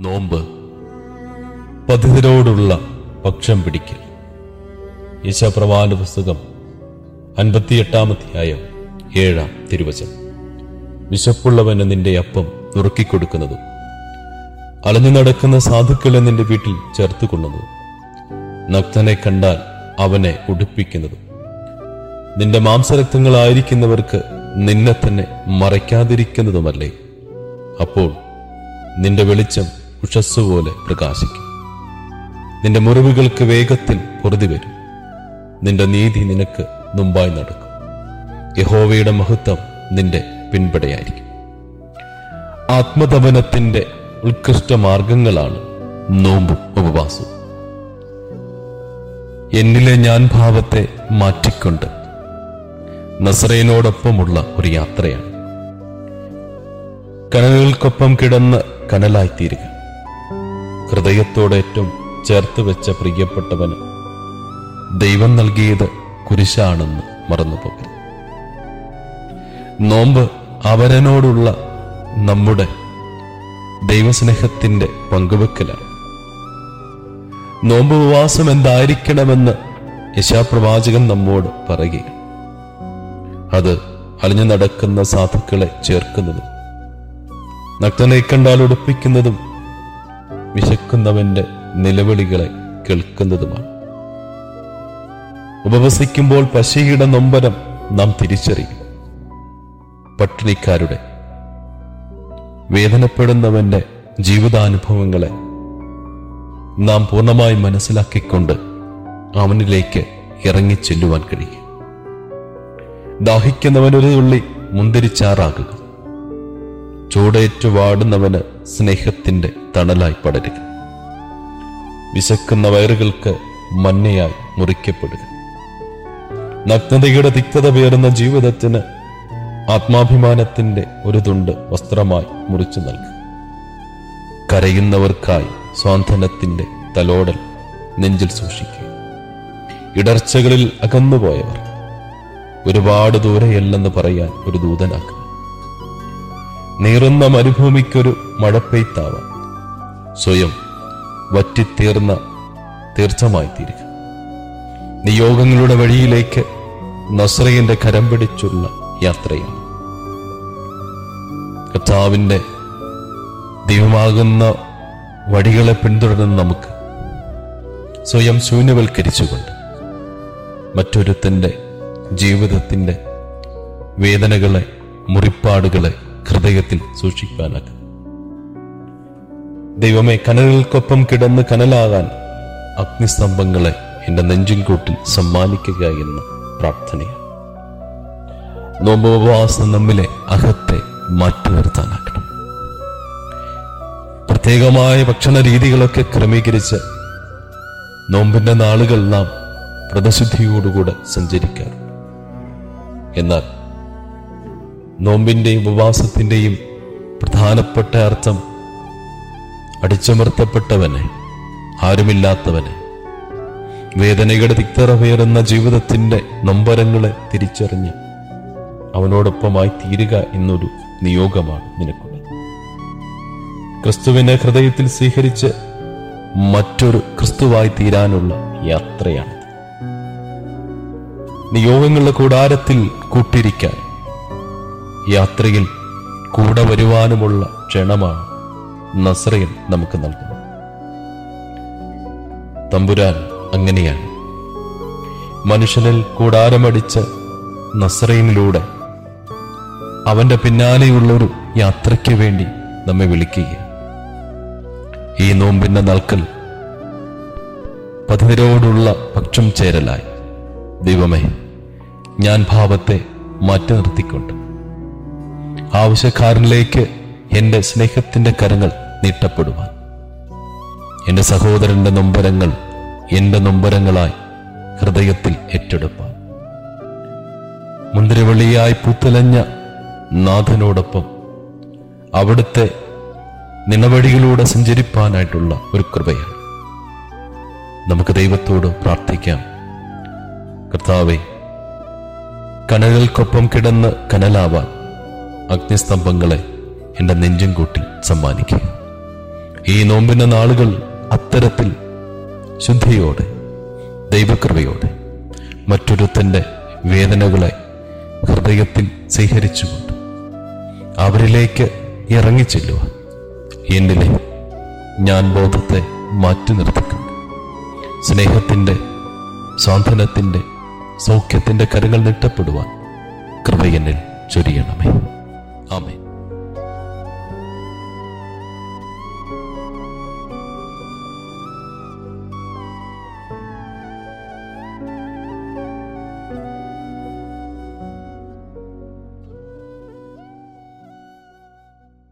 നോമ്പ് പതിതരോടുള്ള പക്ഷം പിടിക്കൽ യശപ്രവാന പുസ്തകം അൻപത്തിയെട്ടാം അധ്യായം ഏഴാം തിരുവചനം വിശപ്പുള്ളവന് നിന്റെ അപ്പം നുറുക്കിക്കൊടുക്കുന്നതും അലഞ്ഞു നടക്കുന്ന സാധുക്കളെ നിന്റെ വീട്ടിൽ ചേർത്തുകൊള്ളുന്നതും നഗ്നനെ കണ്ടാൽ അവനെ ഉടുപ്പിക്കുന്നതും നിന്റെ മാംസരക്തങ്ങളായിരിക്കുന്നവർക്ക് നിന്നെ തന്നെ മറയ്ക്കാതിരിക്കുന്നതുമല്ലേ അപ്പോൾ നിന്റെ വെളിച്ചം ഉഷസ്സുപോലെ പ്രകാശിക്കും നിന്റെ മുറിവുകൾക്ക് വേഗത്തിൽ പൊറുതി വരും നിന്റെ നീതി നിനക്ക് മുമ്പായി നടക്കും യഹോവയുടെ മഹത്വം നിന്റെ പിൻപടയായിരിക്കും ആത്മതപനത്തിന്റെ ഉത്കൃഷ്ട മാർഗങ്ങളാണ് നോമ്പും ഉപവാസവും എന്നിലെ ഞാൻ ഭാവത്തെ മാറ്റിക്കൊണ്ട് നസറേനോടൊപ്പമുള്ള ഒരു യാത്രയാണ് കനലുകൾക്കൊപ്പം കിടന്ന് കനലായിത്തീരുക ഹൃദയത്തോടെ ഏറ്റവും ചേർത്ത് വെച്ച പ്രിയപ്പെട്ടവന് ദൈവം നൽകിയത് കുരിശാണെന്ന് മറന്നുപോകരുത് നോമ്പ് അവരനോടുള്ള നമ്മുടെ ദൈവസ്നേഹത്തിന്റെ പങ്കുവെക്കലാണ് നോമ്പ് ഉപവാസം എന്തായിരിക്കണമെന്ന് യശാപ്രവാചകൻ നമ്മോട് പറയുക അത് അലിഞ്ഞു നടക്കുന്ന സാധുക്കളെ ചേർക്കുന്നതും നഗ്നനെ കണ്ടാൽ ഉടുപ്പിക്കുന്നതും വിശക്കുന്നവന്റെ നിലവിളികളെ കേൾക്കുന്നതുമാണ് ഉപവസിക്കുമ്പോൾ പശിയുടെ നൊമ്പരം നാം തിരിച്ചറിയും പട്ടിണിക്കാരുടെ വേദനപ്പെടുന്നവന്റെ ജീവിതാനുഭവങ്ങളെ നാം പൂർണ്ണമായി മനസ്സിലാക്കിക്കൊണ്ട് അവനിലേക്ക് ഇറങ്ങിച്ചെല്ലുവാൻ കഴിയും ദാഹിക്കുന്നവൻ ഒരു തുള്ളി മുന്തിരിച്ചാറാകുക ചൂടേറ്റു വാടുന്നവന് സ്നേഹത്തിന്റെ തണലായി പടരുക വിശക്കുന്ന വയറുകൾക്ക് മഞ്ഞയായി മുറിക്കപ്പെടുക നഗ്നതയുടെ തിക്തത പേറുന്ന ജീവിതത്തിന് ആത്മാഭിമാനത്തിന്റെ ഒരു തുണ്ട് വസ്ത്രമായി മുറിച്ചു നൽകുക കരയുന്നവർക്കായി സ്വാന്തനത്തിന്റെ തലോടൽ നെഞ്ചിൽ സൂക്ഷിക്കുക ഇടർച്ചകളിൽ അകന്നുപോയവർ ഒരുപാട് ദൂരെയല്ലെന്ന് പറയാൻ ഒരു ദൂതനാക്കുക നീറുന്ന മരുഭൂമിക്കൊരു മഴപ്പെയ്ത്താവാം സ്വയം വറ്റിത്തീർന്ന തീർച്ചമായി തീരുക നിയോഗങ്ങളുടെ വഴിയിലേക്ക് നസ്രയന്റെ കരം പിടിച്ചുള്ള യാത്രയാണ് കർത്താവിന്റെ ദൈവമാകുന്ന വഴികളെ പിന്തുടരുന്ന നമുക്ക് സ്വയം ശൂന്യവൽക്കരിച്ചുകൊണ്ട് മറ്റൊരുത്തന്റെ ജീവിതത്തിന്റെ വേദനകളെ മുറിപ്പാടുകളെ ഹൃദയത്തിൽ സൂക്ഷിക്കാനാകും ദൈവമേ കനലുകൾക്കൊപ്പം കിടന്ന് കനലാകാൻ അഗ്നിസ്തംഭങ്ങളെ എന്റെ നെഞ്ചിൻകൂട്ടിൽ സമ്മാനിക്കുക എന്ന പ്രാർത്ഥനയാണ് നോമ്പോപവാസം നമ്മിലെ അകത്തെ മാറ്റി നിർത്താനാക്കണം പ്രത്യേകമായ ഭക്ഷണ രീതികളൊക്കെ ക്രമീകരിച്ച് നോമ്പിന്റെ നാളുകൾ നാം വ്രതശുദ്ധിയോടുകൂടെ സഞ്ചരിക്കാറുണ്ട് എന്നാൽ നോമ്പിന്റെയും ഉപവാസത്തിന്റെയും പ്രധാനപ്പെട്ട അർത്ഥം അടിച്ചമർത്തപ്പെട്ടവനെ ആരുമില്ലാത്തവനെ വേദനയുടെ തിക്തറ പേറുന്ന ജീവിതത്തിന്റെ നൊമ്പരങ്ങളെ തിരിച്ചറിഞ്ഞ് അവനോടൊപ്പമായി തീരുക എന്നൊരു നിയോഗമാണ് നിനക്കുള്ളത് ക്രിസ്തുവിനെ ഹൃദയത്തിൽ സ്വീകരിച്ച് മറ്റൊരു ക്രിസ്തുവായി തീരാനുള്ള യാത്രയാണിത് നിയോഗങ്ങളുടെ കൂടാരത്തിൽ കൂട്ടിരിക്കാൻ യാത്രയിൽ കൂടെ വരുവാനുമുള്ള ക്ഷണമാണ് നസ്രയൻ നമുക്ക് നൽകുന്നത് തമ്പുരാൻ അങ്ങനെയാണ് മനുഷ്യനിൽ കൂടാരമടിച്ച് നസ്രയിനിലൂടെ അവന്റെ പിന്നാലെയുള്ളൊരു യാത്രയ്ക്ക് വേണ്ടി നമ്മെ വിളിക്കുക ഈ നോമ്പിന്റെ നൽകൽ പതിനരോടുള്ള പക്ഷം ചേരലായി ദൈവമേ ഞാൻ ഭാവത്തെ മാറ്റി നിർത്തിക്കൊണ്ട് ആവശ്യക്കാരനിലേക്ക് എന്റെ സ്നേഹത്തിന്റെ കരങ്ങൾ നീട്ടപ്പെടുവാൻ എന്റെ സഹോദരന്റെ നൊമ്പരങ്ങൾ എന്റെ നൊമ്പരങ്ങളായി ഹൃദയത്തിൽ ഏറ്റെടുപ്പാൻ മുന്തിരിവള്ളിയായി പൂത്തലഞ്ഞ നാഥനോടൊപ്പം അവിടുത്തെ നിണവഴികളിലൂടെ സഞ്ചരിപ്പാനായിട്ടുള്ള ഒരു കൃപയാണ് നമുക്ക് ദൈവത്തോട് പ്രാർത്ഥിക്കാം കർത്താവെ കനകൾക്കൊപ്പം കിടന്ന് കനലാവാൻ അഗ്നിസ്തംഭങ്ങളെ എന്റെ നെഞ്ചും കൂട്ടി സമ്മാനിക്കുക ഈ നോമ്പിന്റെ നാളുകൾ അത്തരത്തിൽ ശുദ്ധിയോടെ ദൈവകൃപയോടെ മറ്റൊരുത്തന്റെ വേദനകളെ ഹൃദയത്തിൽ സ്വീകരിച്ചുകൊണ്ട് അവരിലേക്ക് ഇറങ്ങിച്ചെല്ലുവാൻ എന്നിലെ ഞാൻ ബോധത്തെ മാറ്റി നിർത്തിക്കൊണ്ട് സ്നേഹത്തിന്റെ സാന്ത്വനത്തിന്റെ സൗഖ്യത്തിന്റെ കരങ്ങൾ നീട്ടപ്പെടുവാൻ കൃപ എന്നിൽ ചൊരിയണമേ ആമേ